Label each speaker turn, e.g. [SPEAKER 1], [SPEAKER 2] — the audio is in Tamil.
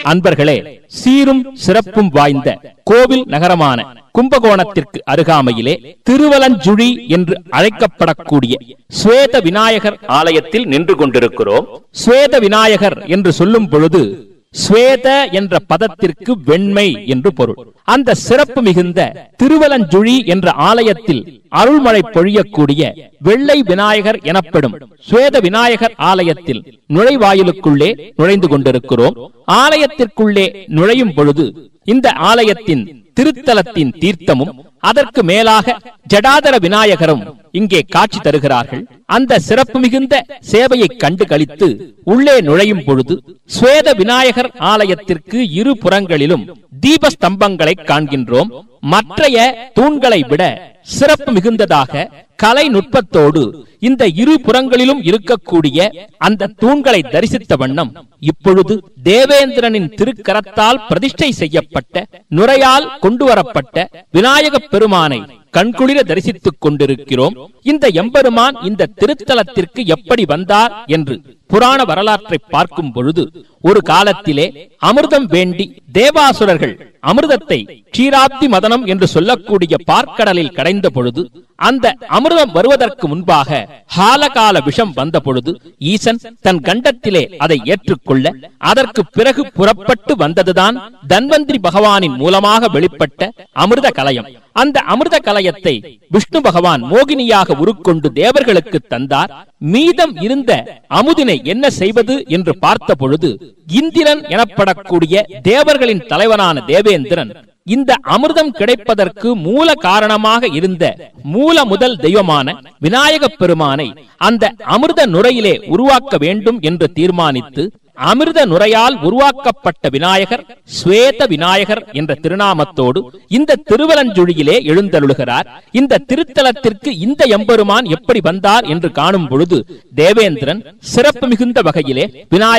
[SPEAKER 1] அன்பர்களே சீரும் சிறப்பும் வாய்ந்த கோவில் நகரமான கும்பகோணத்திற்கு அருகாமையிலே திருவலஞ்சுழி என்று அழைக்கப்படக்கூடிய ஸ்வேத விநாயகர் ஆலயத்தில் நின்று கொண்டிருக்கிறோம் ஸ்வேத விநாயகர் என்று சொல்லும் பொழுது ஸ்வேத என்ற பதத்திற்கு வெண்மை என்று பொருள் அந்த சிறப்பு மிகுந்த திருவலஞ்சுழி என்ற ஆலயத்தில் அருள்மழை பொழியக்கூடிய வெள்ளை விநாயகர் எனப்படும் ஸ்வேத விநாயகர் ஆலயத்தில் நுழைவாயிலுக்குள்ளே நுழைந்து கொண்டிருக்கிறோம் ஆலயத்திற்குள்ளே நுழையும் பொழுது இந்த ஆலயத்தின் திருத்தலத்தின் தீர்த்தமும் அதற்கு மேலாக ஜடாதர விநாயகரும் இங்கே காட்சி தருகிறார்கள் அந்த சிறப்பு மிகுந்த சேவையை கண்டு கழித்து உள்ளே நுழையும் பொழுது ஸ்வேத விநாயகர் ஆலயத்திற்கு இரு புறங்களிலும் தீப ஸ்தம்பங்களை காண்கின்றோம் மற்றைய தூண்களை விட சிறப்பு மிகுந்ததாக கலை நுட்பத்தோடு இந்த இரு புறங்களிலும் இருக்கக்கூடிய அந்த தூண்களை தரிசித்த வண்ணம் இப்பொழுது தேவேந்திரனின் திருக்கரத்தால் பிரதிஷ்டை செய்யப்பட்ட நுரையால் கொண்டு வரப்பட்ட விநாயகப் பெருமானை கண்குளிர தரிசித்துக் கொண்டிருக்கிறோம் இந்த எம்பெருமான் இந்த திருத்தலத்திற்கு எப்படி வந்தார் என்று புராண வரலாற்றை பார்க்கும் பொழுது ஒரு காலத்திலே அமிர்தம் வேண்டி தேவாசுரர்கள் அமிர்தத்தை க்ஷீராப்தி மதனம் என்று சொல்லக்கூடிய பார்க்கடலில் கடைந்த பொழுது அந்த அமிர்தம் வருவதற்கு முன்பாக ஹாலகால விஷம் வந்த பொழுது ஈசன் தன் கண்டத்திலே அதை ஏற்றுக்கொள்ள அதற்கு பிறகு புறப்பட்டு வந்ததுதான் தன்வந்திரி பகவானின் மூலமாக வெளிப்பட்ட அமிர்த கலயம் அந்த அமிர்த கலயத்தை விஷ்ணு பகவான் மோகினியாக உருக்கொண்டு தேவர்களுக்கு தந்தார் மீதம் இருந்த அமுதினை என்ன செய்வது என்று பார்த்த பொழுது இந்திரன் எனப்படக்கூடிய தேவர்களின் தலைவனான தேவேந்திரன் இந்த அமிர்தம் கிடைப்பதற்கு மூல காரணமாக இருந்த மூல முதல் தெய்வமான விநாயகப் பெருமானை அந்த அமிர்த நுரையிலே உருவாக்க வேண்டும் என்று தீர்மானித்து அமிர்த நுரையால் உருவாக்கப்பட்ட விநாயகர் ஸ்வேத விநாயகர் என்ற திருநாமத்தோடு இந்த திருவலஞ்சுழியிலே எழுந்தருளுகிறார் இந்த திருத்தலத்திற்கு இந்த எம்பெருமான் எப்படி வந்தார் என்று காணும் பொழுது தேவேந்திரன் சிறப்பு மிகுந்த வகையிலே விநாயகர்